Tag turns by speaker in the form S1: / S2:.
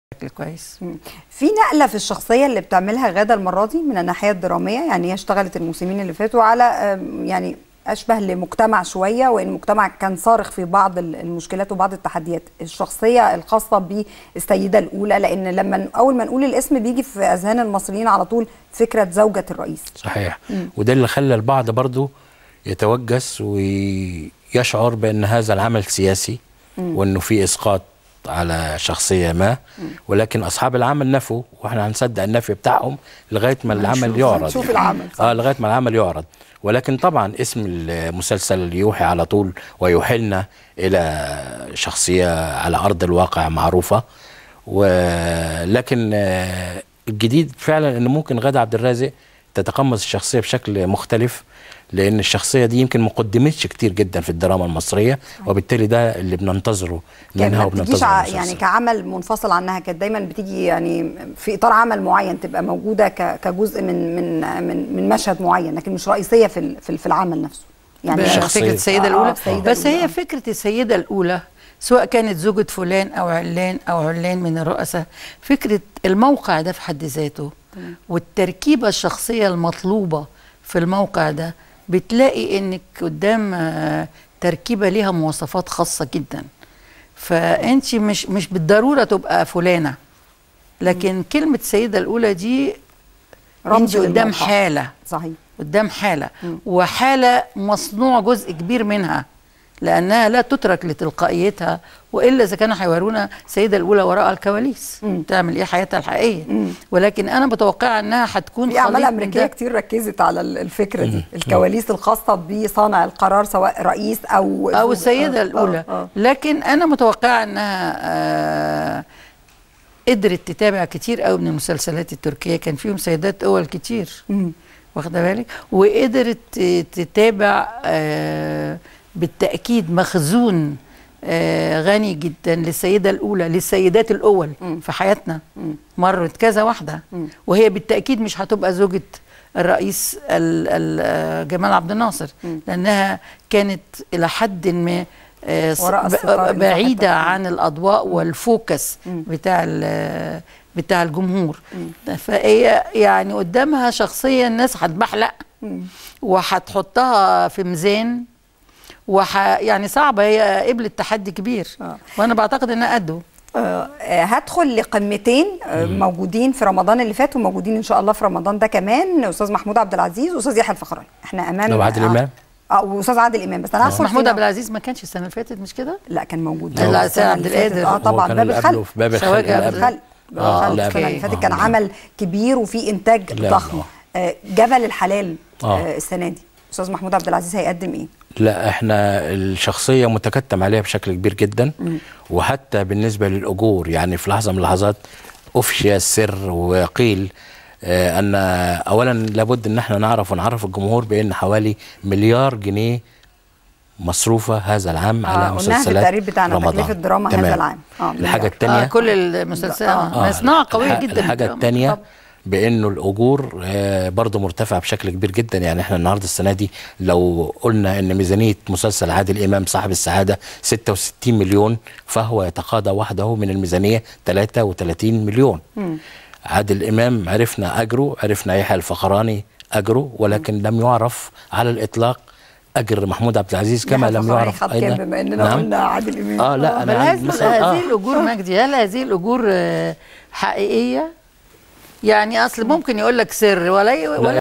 S1: بشكل كويس
S2: في نقله في الشخصيه اللي بتعملها غاده المره دي من الناحيه الدراميه يعني هي اشتغلت الموسمين اللي فاتوا على آم، يعني اشبه لمجتمع شويه وان المجتمع كان صارخ في بعض ال- المشكلات وبعض التحديات الشخصيه الخاصه بالسيده الاولى لان لما ن- اول ما نقول الاسم بيجي في اذهان المصريين على طول فكره زوجه الرئيس
S3: صحيح وده اللي خلى البعض برضه يتوجس ويشعر بان هذا العمل سياسي وانه في اسقاط على شخصيه ما ولكن اصحاب العمل نفوا واحنا هنصدق النفي بتاعهم لغايه ما العمل
S2: هنشوف-
S3: يعرض
S2: هنشوف
S3: يعني.
S2: العمل، صح.
S3: اه لغايه ما العمل يعرض ولكن طبعا اسم المسلسل يوحي على طول ويوحلنا الى شخصيه على ارض الواقع معروفه ولكن آه، الجديد فعلا ان ممكن غادة عبد الرازق تتقمص الشخصيه بشكل مختلف لان الشخصيه دي يمكن ما قدمتش كتير جدا في الدراما المصريه وبالتالي ده اللي بننتظره
S2: كانت
S3: منها
S2: ما بتجيش
S3: وبننتظره
S2: ع-
S3: من
S2: يعني
S3: المسلسل.
S2: كعمل منفصل عنها كانت دايما بتيجي يعني في اطار عمل معين تبقى موجوده ك- كجزء من من من من مشهد معين لكن مش رئيسيه في ال- في ال- في العمل نفسه يعني
S3: الشخصية.
S1: فكره السيده
S2: آه،
S1: الاولى
S2: السيدة
S1: بس
S2: الأولى.
S1: هي فكره السيده الاولى سواء كانت زوجة فلان أو علان أو علان من الرؤساء فكرة الموقع ده في حد ذاته والتركيبة الشخصية المطلوبة في الموقع ده بتلاقي إنك قدام آه، تركيبة ليها مواصفات خاصة جدا فأنت مش مش بالضرورة تبقى فلانة لكن كلمة السيدة الأولى دي
S2: رمز
S1: أنت قدام
S2: للموقع.
S1: حالة
S2: صحيح
S1: قدام حالة وحالة مصنوع جزء كبير منها لأنها لا تترك لتلقائيتها وإلا إذا كانوا هيورونا السيدة الأولى وراء الكواليس تعمل إيه حياتها الحقيقية ولكن أنا متوقعة أنها هتكون
S2: في اعمال
S1: خليط من
S2: امريكيه
S1: ده.
S2: كتير ركزت على ال- الفكره دي الكواليس الخاصه بصانع القرار سواء رئيس او
S1: أو
S2: زوج-
S1: السيدة
S2: آه،
S1: الأولى
S2: آه، آه.
S1: لكن أنا متوقعة أنها آه قدرت تتابع كتير قوي من المسلسلات التركية كان فيهم سيدات أول كتير واخده بالك وقدرت ت- تتابع آه بالتاكيد مخزون آه غني جدا للسيده الاولى للسيدات الاول في حياتنا مرت كذا واحده وهي بالتاكيد مش هتبقى زوجة الرئيس ال- ال- آه، جمال عبد الناصر لانها كانت الى حد ما آه، ص-
S2: وراء
S1: ب-
S2: الستار اللي
S1: بعيده
S2: صاحبتها.
S1: عن الاضواء والفوكس بتاع ال- بتاع الجمهور فهي يعني قدامها شخصيه الناس هتبحلق وهتحطها في ميزان وح يعني صعبه هي قبلت تحدي كبير
S2: آه.
S1: وانا بعتقد انها قده
S2: آه، آه، هدخل لقمتين آه، موجودين في رمضان اللي فات وموجودين ان شاء الله في رمضان ده كمان استاذ محمود عبد العزيز واستاذ يحيى الفخراني احنا امام
S3: لو عادل
S2: آه،
S3: إمام؟
S2: اه واستاذ عادل امام بس انا هدخل
S1: محمود
S2: فينا-
S1: عبد العزيز ما كانش السنه اللي فاتت مش كده
S2: لا كان موجود
S1: لا،
S2: السنة
S1: عبد
S2: اللي فاتت.
S1: القادر.
S2: اه طبعا
S3: هو كان
S2: باب
S3: اللي قبله
S2: الخلق
S3: في باب الخلق
S1: سواجع
S2: باب
S3: اللي
S1: قبل.
S3: قبله.
S2: الخلق باب
S3: آه،
S2: الخلق
S3: اللي
S2: السنه اللي
S3: قبله.
S2: فاتت
S3: آه.
S2: كان عمل كبير وفي انتاج
S3: لا،
S2: ضخم
S3: آه.
S2: آه، جبل الحلال
S3: آه.
S2: آه، السنه دي استاذ محمود عبد العزيز هيقدم ايه
S3: لا احنا الشخصيه متكتم عليها بشكل كبير جدا وحتى بالنسبه للاجور يعني في لحظه من اللحظات افشي السر وقيل آه ان اولا لابد ان احنا نعرف ونعرف الجمهور بان حوالي مليار جنيه مصروفه هذا العام
S2: آه،
S3: على
S2: قلناها في
S3: مسلسلات
S2: التقرير بتاعنا،
S3: رمضان
S2: تكلفة الدراما هذا
S3: تمام.
S2: العام. آه،
S3: الحاجه
S2: مليار.
S3: الثانيه
S1: آه كل المسلسلات
S2: آه.
S1: آه. صناعه قويه
S3: الح-
S1: جدا
S3: الحاجة
S1: الدراما.
S3: الثانية
S1: طبعاً.
S3: بانه الاجور آه، برضه مرتفعه بشكل كبير جدا يعني احنا النهارده السنه دي لو قلنا ان ميزانيه مسلسل عادل امام صاحب السعاده 66 مليون فهو يتقاضى وحده من الميزانيه 33 مليون عادل امام عرفنا اجره عرفنا يحيى الفخراني اجره ولكن لم يعرف على الاطلاق اجر محمود عبد العزيز كما
S2: يحيى
S3: لم
S2: الفخراني
S3: يعرف
S2: خد كام بما اننا قلنا عادل امام
S3: اه لا
S1: بل
S3: انا عندي
S1: هذه
S3: مثلا
S1: هذه الاجور مجدي هل هذه الاجور آه، حقيقيه يعني اصل ممكن يقول لك سر ولا ولا